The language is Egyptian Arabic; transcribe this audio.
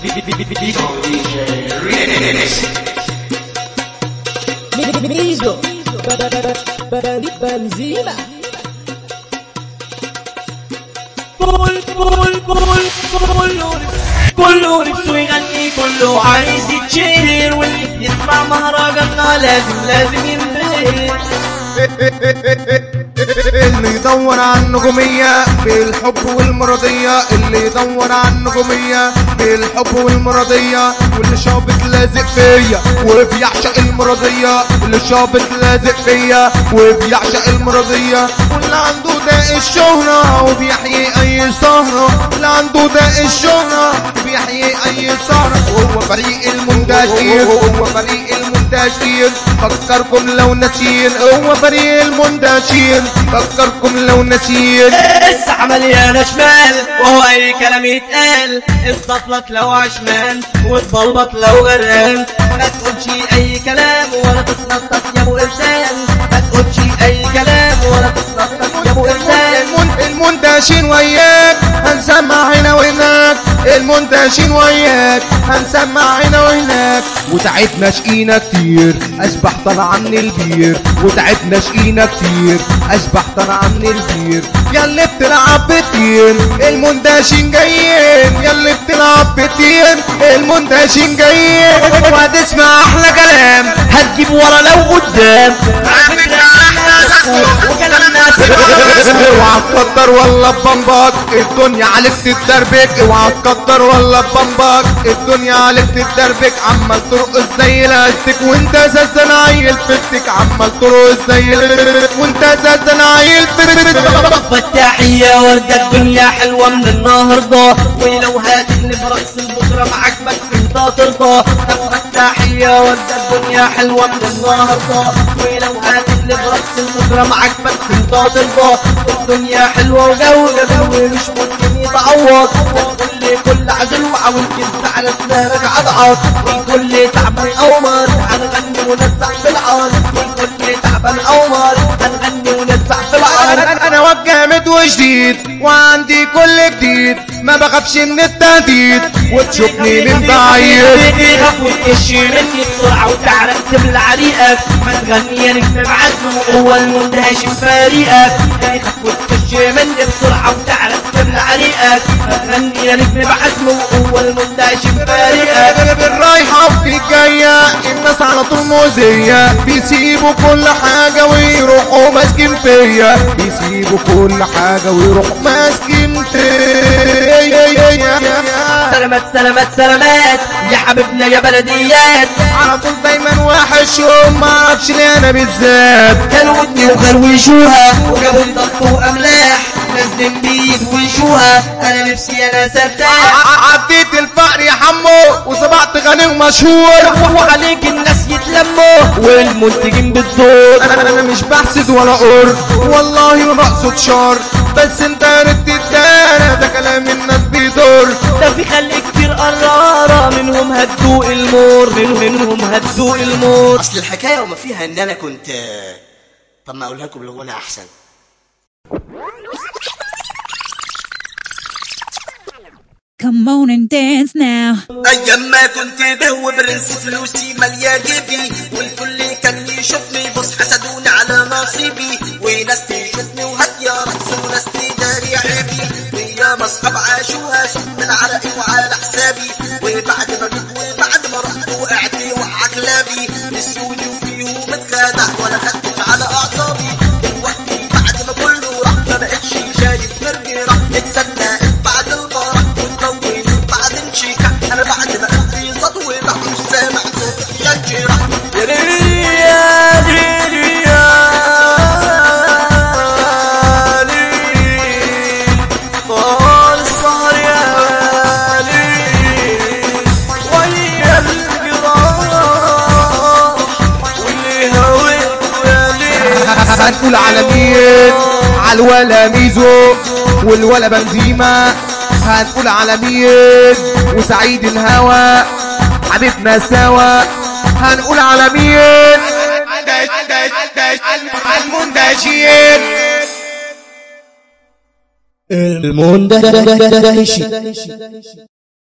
ميزو بنزيمة كل كل كل كله كله نفسه يغني كله عايز يتشهر واللي بيسمع مهرجاننا لازم لازم ينبهر اللي يدور عن النجومية بالحب والمرضية اللي يدور عن النجومية بالحب والمرضية واللي شابط لازق فيا وبيعشق المرضية واللي شابط لازق فيا وبيعشق المرضية واللي عنده داء الشهرة وبيحيي أي سهرة اللي عنده داء الشهرة وبيحيي أي سهرة وهو فريق المنتشر هو فريق المنتشر فكركم لو نسير هو فريق المنتشر فكركم لو نسير الساعة مليانة شمال وهو أي كلام يتقال اصطفلك لو عشمان وتبلبط لو غرقان ما تقولش أي كلام ولا تتنطط يا أبو إرسال ما تقولش أي كلام ولا تتنطط يا أبو إرسال المن- المنتشين وياك هنسمع هنا وهناك المنتشين وياك هنسمع هنا وهناك وتعبنا شقينا كتير اشبح طلع من البير وتعبنا شقينا كتير اشبح طلع من البير ياللي بتلعب بتين المندشين جايين ياللي بتلعب بتين المندشين جايين وهتسمع احلى كلام هتجيب ورا لو قدام على فكرة احنا وكلامنا اوعى تقدر ولا ببمبك الدنيا عليك تتدربك اوعى تقدر ولا ببمبك الدنيا عليك تتدربك عمال ترقص زي الاستيك وانت اساسا عيل فتك عمال ترقص زي الاستيك وانت اساسا عيل فتك فتاحية وردة الدنيا حلوة من النهاردة ولو هاتفني برقص البكرة معاك بس انت ترضى طب فتاحية وردة الدنيا حلوة من النهاردة ولو هاتفني برقص البكرة معاك بس انت ترضى الدنيا حلوة وجو جميل مش ممكن يتعوض كل كل عزل وعاول كنت على سنانك عضعض كل تعبان أومر هنغني ونزع في العار كل تعبان أومر هنغني ونزع في العار انا انا واد جامد وجديد وعندي كل جديد ما بخافش من التهديد وتشوفني من بعيد تخاف وتكش مني بسرعة وتعرف تبلع ريقك ما تغني يا نجم بعزم هو المندهش بفريقك تخاف وتكش مني بسرعة وتعرف تبلع ريقك ما تغني يا نجم بعزم هو المندهش بفريقك بالرايحة وفي الجاية الناس على طول مؤذية بيسيبوا كل حاجة ويروحوا ماسكين فيا بيسيبوا كل حاجة ويروحوا ماسكين فيا سلامات سلامات سلامات يا حبيبنا يا بلديات على طول دايما وحشهم ما اعرفش ليه انا بالذات كانوا ودني وخروشوها وجابوا لي ضغط واملاح نازلين بيدوشوها انا نفسي انا ارتاح ع- عديت الفقر يا حمو وصبحت غني ومشهور وعليك الناس يتلموا والمنتجين بالدور انا انا مش بحسد ولا قر والله ما بقصد شر بس انت ردت الدار ده كلام الناس بيدور ده في خلق كتير قرارة منهم هدوء المور منهم منهم هدوء المور اصل الحكايه وما فيها ان انا كنت طب ما اقولها لكم بالغنى احسن Come on and dance now. ايام ما كنت بهو برنس فلوسي ماليه جيبي والكل كان يشوفني بص حسدوني على نصيبي وناس تشوفني وهدية رقص وناس تداري عيبي ويا اصحاب عاشوها سم العرق وعلى حسابي وبعد ما جيت وبعد ما رحت وقعت وعكلابي نسيوني وفيهم اتخدع ولا خدت على اعصابي دلوقتي بعد ما كله راح ما بقتش شايف مرمي راح اتسنى بعد الفرح وتطول بعد انشيكة انا بعد ما قلبي سطوي راح مش سامع صوت الشجرة يا ليلي يا ليلي يا ليلي طال السهر يا ليلي ويا الجراح واللي هويته يا ليلي هنقول على مين على الولا ميزو والولا بنزيما هنقول على مين وسعيد الهوى حبيبنا سوا هنقول على مين المندشين المندهش